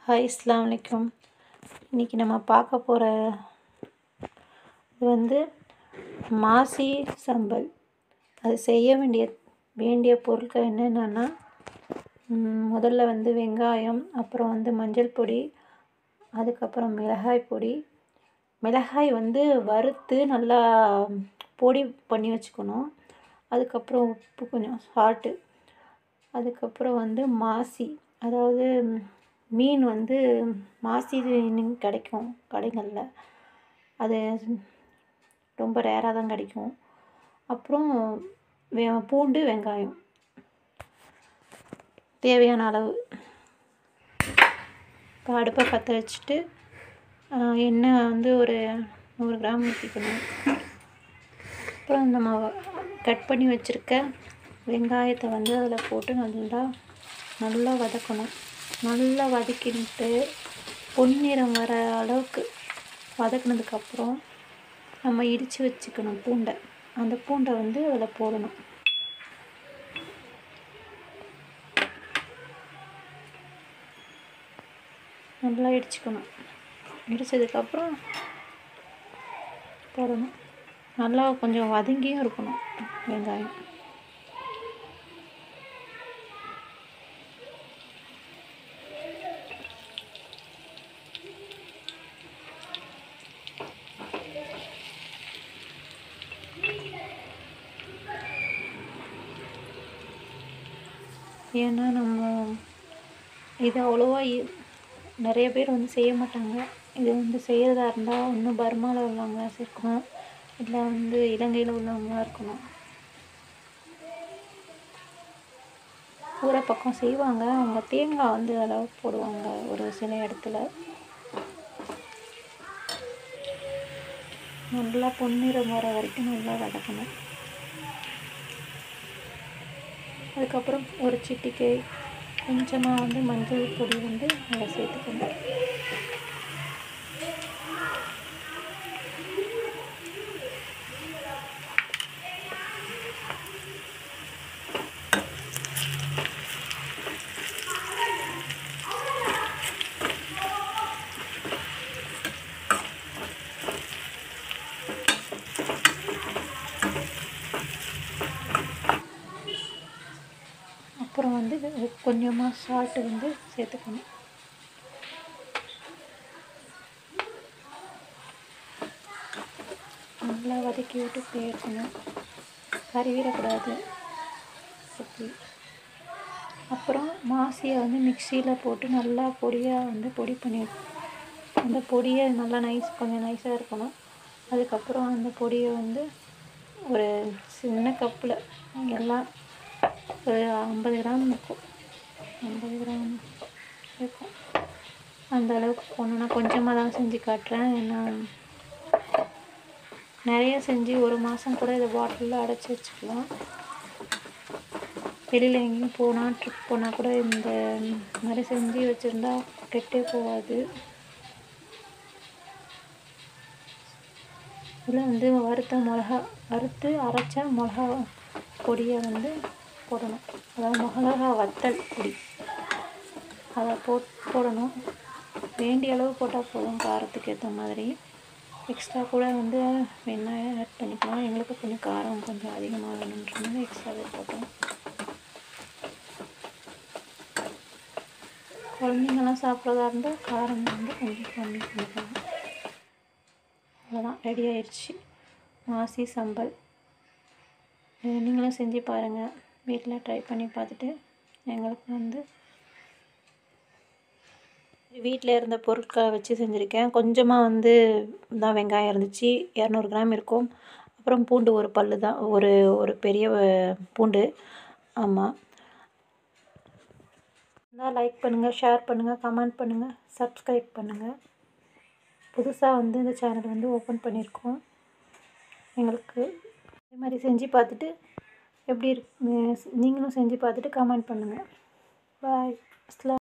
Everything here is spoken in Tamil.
ஹாய் அஸ்ஸலாமு அலைக்கும் இன்றைக்கி நம்ம பார்க்க போகிற இது வந்து மாசி சம்பல் அது செய்ய வேண்டிய வேண்டிய பொருட்கள் என்னென்னன்னா ம், முதல்ல வந்து வெங்காயம் அப்புறம் வந்து மஞ்சள் பொடி அதுக்கப்புறம் மிளகாய் பொடி மிளகாய் வந்து வறுத்து நல்லா பொடி பண்ணி வச்சுக்கணும் அதுக்கப்புறம் உப்பு கொஞ்சம் சால்ட்டு அதுக்கப்புறம் வந்து மாசி அதாவது மீன் வந்து மாசி மீன் கிடைக்கும் கடைகளில் அது ரொம்ப ரேராக தான் கிடைக்கும் அப்புறம் வெ பூண்டு வெங்காயம் தேவையான அளவு இப்போ அடுப்பை பற்ற வச்சுட்டு ஆஹ், எண்ணெய் வந்து ஒரு நூறு கிராம் ஊற்றிக்கணும் அப்புறம் நம்ம கட் பண்ணி வச்சுருக்க வெங்காயத்தை வந்து அதில் போட்டு நல்லா நல்லா வதக்கணும் நல்லா வதக்கிட்டு பொன்னிறம் வர அளவுக்கு வதக்குனதுக்கப்புறம் நம்ம இடித்து வச்சுக்கணும் பூண்டை அந்த பூண்டை வந்து அதில் போடணும் நல்லா இடிச்சுக்கணும் இடித்ததுக்கப்புறம் போடணும் நல்லா கொஞ்சம் வதங்கியும் இருக்கணும் வெங்காயம் ஏன்னா நம்ம இது அவ்வளோவா இ- நிறைய பேர் வந்து செய்ய மாட்டாங்க இது வந்து செய்கிறதா இருந்தால் இன்னும் பர்மாவில் உள்ளவங்க இருக்கணும் இல்லை வந்து இலங்கையில் உள்ளவங்களா இருக்கணும் ஊர பக்கம் செய்வாங்க அவங்க தேங்காய் வந்து அதில் போடுவாங்க ஒரு சில இடத்துல நல்லா பொன்னிறம் வர வரைக்கும் நல்லா வதக்கணும் அதுக்கப்புறம் ஒரு சிட்டிக்கை கொஞ்சமாக வந்து மஞ்சள் பொடி வந்து அதில் சேர்த்துக்கணும் அப்புறம் வந்து கொஞ்சமாக சால்ட்டு வந்து சேர்த்துக்கணும் நல்லா வதக்கி விட்டு போயிருக்கணும் கறிவிடக்கூடாது சுற்றி அப்புறம் மாசியை வந்து மிக்சியில் போட்டு நல்லா பொடியாக வந்து பொடி பண்ணி அந்த பொடியை நல்லா நைஸ் கொஞ்சம் நைஸாக இருக்கணும் அதுக்கப்புறம் அந்த பொடியை வந்து ஒரு சின்ன கப்பில் எல்லாம் ஒரு ஐம்பது கிராம் இருக்கும் ஐம்பது கிராம் இருக்கும் அந்த அளவுக்கு போகணுன்னா கொஞ்சமாக தான் செஞ்சு காட்டுறேன் ஏன்னா நிறைய செஞ்சு ஒரு மாதம் கூட இதை பாட்டிலில் அடைச்சி வச்சுக்கலாம் வெளியில் எங்கேயும் போனால் ட்ரிப் போனால் கூட இந்த மாதிரி செஞ்சு வச்சுருந்தா கெட்டே போகாது இதில் வந்து வறுத்த மிளகா வறுத்து அரைச்ச மிளகா பொடியை வந்து போடணும் அதாவது மிளகா வத்தல் பொடி அதை போட் போடணும் வேண்டிய அளவு போட்டால் போதும் காரத்துக்கு ஏற்ற மாதிரி எக்ஸ்ட்ரா கூட வந்து வெங்காயம் ஆட் பண்ணிக்கலாம் எங்களுக்கு கொஞ்சம் காரம் கொஞ்சம் அதிகமாக வேணுன்றதுனால எக்ஸ்ட்ராவே போட்டோம் குழந்தைங்கலாம் சாப்பிட்றதா இருந்தால் காரம் வந்து கொஞ்சம் கம்மி பண்ணிக்கலாம் அவ்வளோதான் ரெடி ஆயிடுச்சு மாசி சம்பல் இது நீங்களும் செஞ்சு பாருங்கள் வீட்டில் ட்ரை பண்ணி பார்த்துட்டு எங்களுக்கு வந்து வீட்டில் இருந்த பொருட்களை வச்சு செஞ்சுருக்கேன் கொஞ்சமாக வந்து தான் வெங்காயம் இருந்துச்சு இரநூறு கிராம் இருக்கும் அப்புறம் பூண்டு ஒரு பல்லு தான் ஒரு ஒரு பெரிய அஹ், பூண்டு ஆமாம் இருந்தால் லைக் பண்ணுங்கள் ஷேர் பண்ணுங்கள் கமெண்ட் பண்ணுங்கள் சப்ஸ்கிரைப் பண்ணுங்கள் புதுசாக வந்து இந்த சேனல் வந்து ஓப்பன் பண்ணியிருக்கோம் எங்களுக்கு இதே மாதிரி செஞ்சு பார்த்துட்டு எப்படி இருக்கு நீங்களும் செஞ்சு பார்த்துட்டு கமெண்ட் பண்ணுங்கள் பாய் அஸ்லாம்